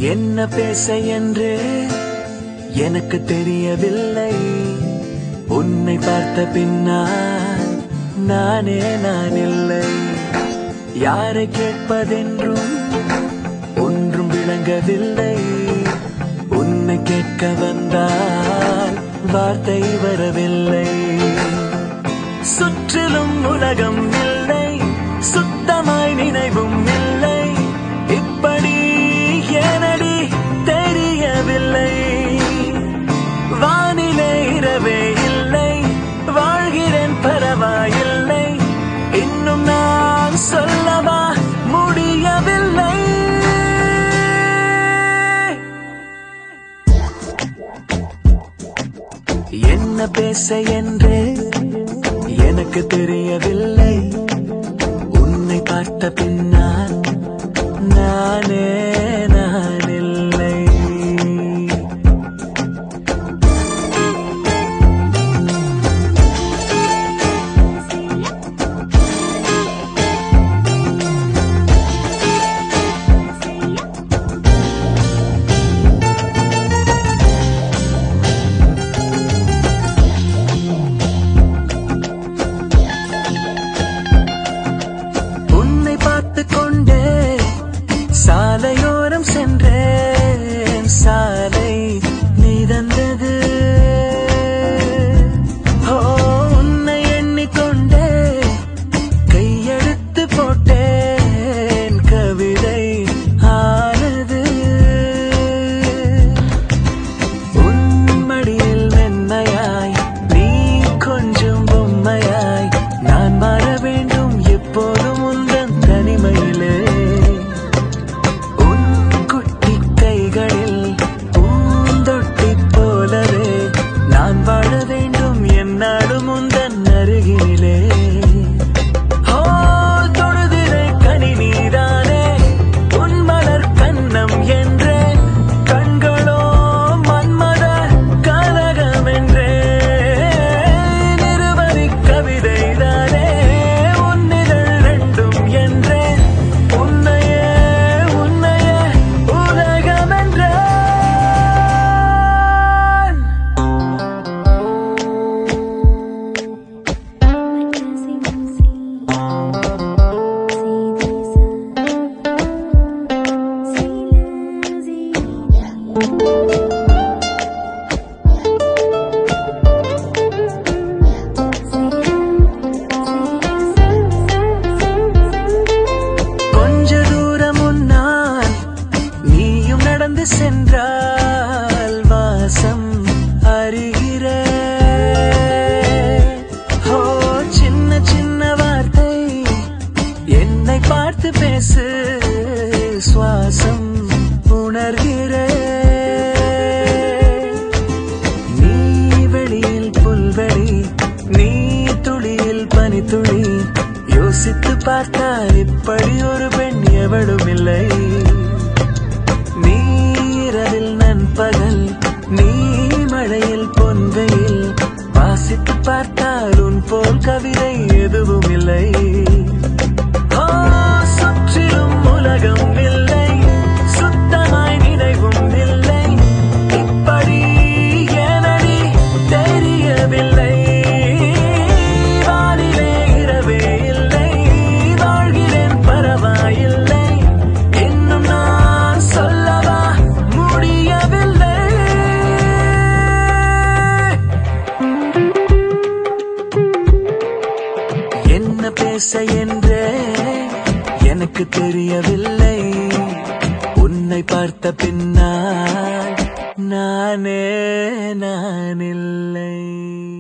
என்ன பேச என்று எனக்கு தெரியவில்லை உன்னை பார்த்த பின்னால் நானே நான் இல்லை யாரை கேட்பதென்றும் ஒன்றும் விளங்கவில்லை உன்னை கேட்க வந்தால் வார்த்தை வரவில்லை சுற்றிலும் உலகம் இல்லை சுத்தமாய் நினைவும் இல்லை இப்படி ஏனடி தெரியவில்லை வானிலே இரவே இல்லை வாழ்கிறேன் பரவாயில்லை இன்னும் நான் சொல்லவா முடியவில்லை என்ன பேச என்று எனக்கு தெரியவில்லை உன்னை பார்த்த பின்னால் நானே நான் இல்லை உன்னை பார்த்து கொண்டே சாலையோரம் சென்றேன் சாலை நீ தந்தது ஓ உன்னை எண்ணிக்கொண்டே கையெழுத்து போட்டேன் கவிதை ஆனது உன் மடியில் மென்மையாய் நீ கொஞ்சம் பொம்மையாய் நான் மாற வேண்டும் எப்போதும் உந்தன் தனிமையிலே உன் குட்டி கைகளில் பூந்தொட்டி போலவே நான் வாழ வேண்டும் என்னாலும் உந்தன் அருகினிலே ஓ தொழுதிரை கனி நீதானே உன் மலர் கண்ணம் என்றே கண்களோ மன்மத கனகம் என்றே நிறுவனி கவிதைதானே உன்னிதழ் ரெண்டும் என்றே உன்னையே உன்னையே உலகம் என்றேன் கொஞ்ச தூரம் முன்னால் நீயும் நடந்து சென்றால் வாசம் அறிகிற ஓ சின்ன சின்ன வார்த்தை என்னை பார்த்து பேசு சுவாசம் உணர்கிற நீ வெளியில் புல்வெளி நீ துளியில் பனித்துளி யோசித்து பார்த்தால் இப்படி ஒரு பெண் எவளும் இல்லை நீ இரவில் நண்பகல் நீ மழையில் பொன்வெயில் வாசித்து பார்த்தால் உன் போல் கவிதை எதுவும் இல்லை ஓ, சுற்றிலும் உலகம் இல்லை சுத்தமாய் நினைவும் இல்லை இப்படி ஏனடி தெரியவில்லை வானிலே இரவே இல்லை வாழ்கிறேன் பரவாயில்லை இன்னும் நான் சொல்லவா முடியவில்லை என்ன பேச என்றே எனக்கு தெரியவில்லை உன்னை பார்த்த பின்னால் நானே நான் இல்லை